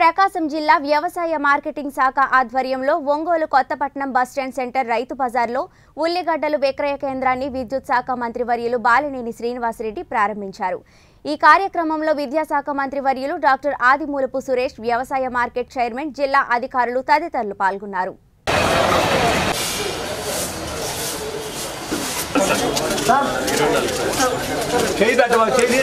ప్రకాశం జిల్లా వ్యవసాయ మార్కెటింగ్ శాఖ ఆధ్వర్యంలో ఒంగోలు కొత్తపట్నం బస్టాండ్ సెంటర్ రైతు బజార్లో ఉల్లిగడ్డలు విక్రయ కేంద్రాన్ని విద్యుత్ శాఖ మంత్రివర్యులు బాలినేని శ్రీనివాసరెడ్డి ప్రారంభించారు ఈ కార్యక్రమంలో విద్యాశాఖ మంత్రివర్యులు డాక్టర్ ఆదిమూలపు సురేష్ వ్యవసాయ మార్కెట్ చైర్మన్ జిల్లా అధికారులు తదితరులు పాల్గొన్నారు చేయి పెట్టవా చేయి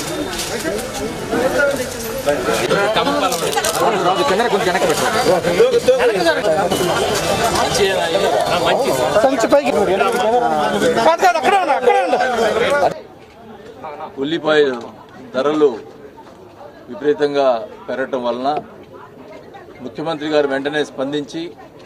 సంచి పైకి కాదు కాదు అక్కడే ఉన్నా అక్కడే ఉండు ఉల్లిపాయ ధరలు విపరీతంగా పెరగటం వలన ముఖ్యమంత్రి గారు వెంటనే స్పందించి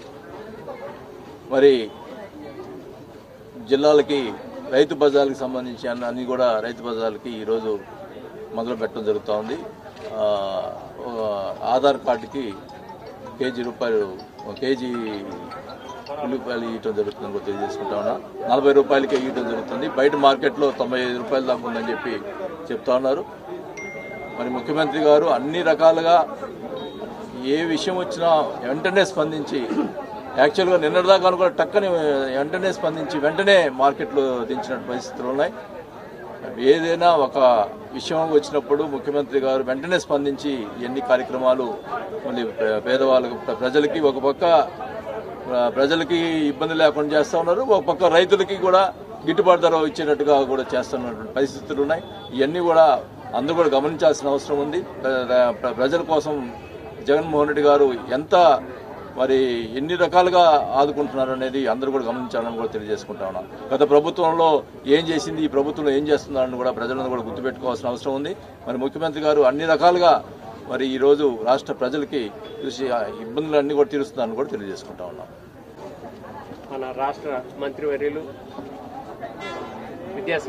మరి జిల్లాలకి రైతు బజార్లకు సంబంధించి అన్న అన్ని కూడా రైతు బజార్లకి ఈరోజు మొదలు పెట్టడం జరుగుతూ ఉంది ఆ, ఆ, ఆధార్ కార్డుకి కేజీ రూపాయలు కేజీ ఉల్లిపాయలు ఇవ్వటం జరుగుతుందని కూడా తెలియజేసుకుంటా ఉన్నా నలభై రూపాయలకే ఇవ్వటం జరుగుతుంది బయట మార్కెట్లో తొంభై ఐదు రూపాయల దాకా ఉందని చెప్పి చెప్తా ఉన్నారు మరి ముఖ్యమంత్రి గారు అన్ని రకాలుగా ఏ విషయం వచ్చినా వెంటనే స్పందించి యాక్చువల్గా నిన్నటిదాకా కూడా టక్కని వెంటనే స్పందించి వెంటనే మార్కెట్లో దించిన పరిస్థితులు ఉన్నాయి ఏదైనా ఒక విషయం వచ్చినప్పుడు ముఖ్యమంత్రి గారు వెంటనే స్పందించి ఎన్ని కార్యక్రమాలు మళ్ళీ పే- పేదవాళ్ళకు ప్ర- ప్రజలకి ఒక పక్క ఆ, ప్రజలకి ఇబ్బంది లేకుండా చేస్తూ ఉన్నారు ఒక పక్క రైతులకి కూడా గిట్టుబాటు ధర ఇచ్చేటట్టుగా కూడా చేస్తున్నటువంటి పరిస్థితులు ఉన్నాయి ఇవన్నీ కూడా అందరూ కూడా గమనించాల్సిన అవసరం ఉంది ప్ర- ప్ర- ప్రజల కోసం జగన్మోహన్ రెడ్డి గారు ఎంత మరి ఎన్ని రకాలుగా ఆదుకుంటున్నారు అనేది అందరూ కూడా గమనించాలని కూడా తెలియజేసుకుంటా ఉన్నాం గత ప్రభుత్వంలో ఏం చేసింది ఈ ప్రభుత్వంలో ఏం చేస్తున్నారని కూడా ప్రజలను కూడా గుర్తుపెట్టుకోవాల్సిన అవసరం ఉంది మరి ముఖ్యమంత్రి గారు అన్ని రకాలుగా మరి ఈ రోజు రాష్ట్ర ప్రజలకి చూసి ఆ ఇబ్బందులన్నీ కూడా తీరుస్తున్నారని కూడా తెలియజేసుకుంటా ఉన్నాం మన రాష్ట్ర మంత్రివర్యులు విద్యా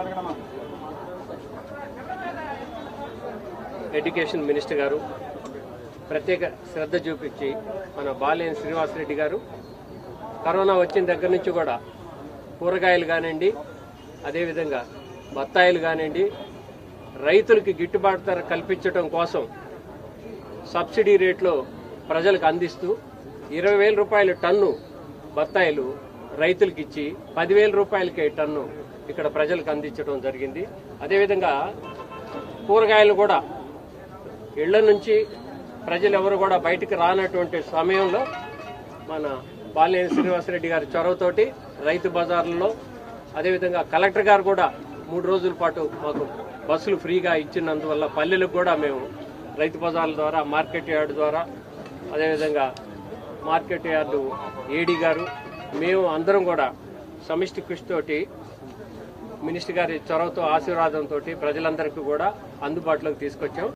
ఎడ్యుకేషన్ మినిస్టర్ గారు ప్రత్యేక శ్రద్ధ చూపించి మన బాలేని శ్రీనివాసరెడ్డి గారు కరోనా వచ్చిన దగ్గర నుంచి కూడా కూరగాయలు కానివ్వండి అదేవిధంగా బత్తాయిలు కానివ్వండి రైతులకి గిట్టుబాటు ధర కల్పించడం కోసం సబ్సిడీ రేట్లో ప్రజలకు అందిస్తూ ఇరవై వేల రూపాయల టన్ను బత్తాయిలు రైతులకు ఇచ్చి పదివేల రూపాయలకే టన్ను ఇక్కడ ప్రజలకు అందించడం జరిగింది అదేవిధంగా కూరగాయలు కూడా ఇళ్ల నుంచి ప్రజలు ఎవరు కూడా బయటికి రానటువంటి సమయంలో మన బాలినేని శ్రీనివాసరెడ్డి గారి చొరవతోటి రైతు బజార్లలో అదేవిధంగా కలెక్టర్ గారు కూడా మూడు రోజుల పాటు మాకు బస్సులు ఫ్రీగా ఇచ్చినందువల్ల పల్లెలకు కూడా మేము రైతు బజార్ల ద్వారా మార్కెట్ యార్డ్ ద్వారా అదేవిధంగా మార్కెట్ యార్డు ఏడీ గారు మేము అందరం కూడా సమిష్టి కృషితోటి మినిస్టర్ గారి చొరవతో ఆశీర్వాదంతో ప్రజలందరికీ కూడా అందుబాటులోకి తీసుకొచ్చాం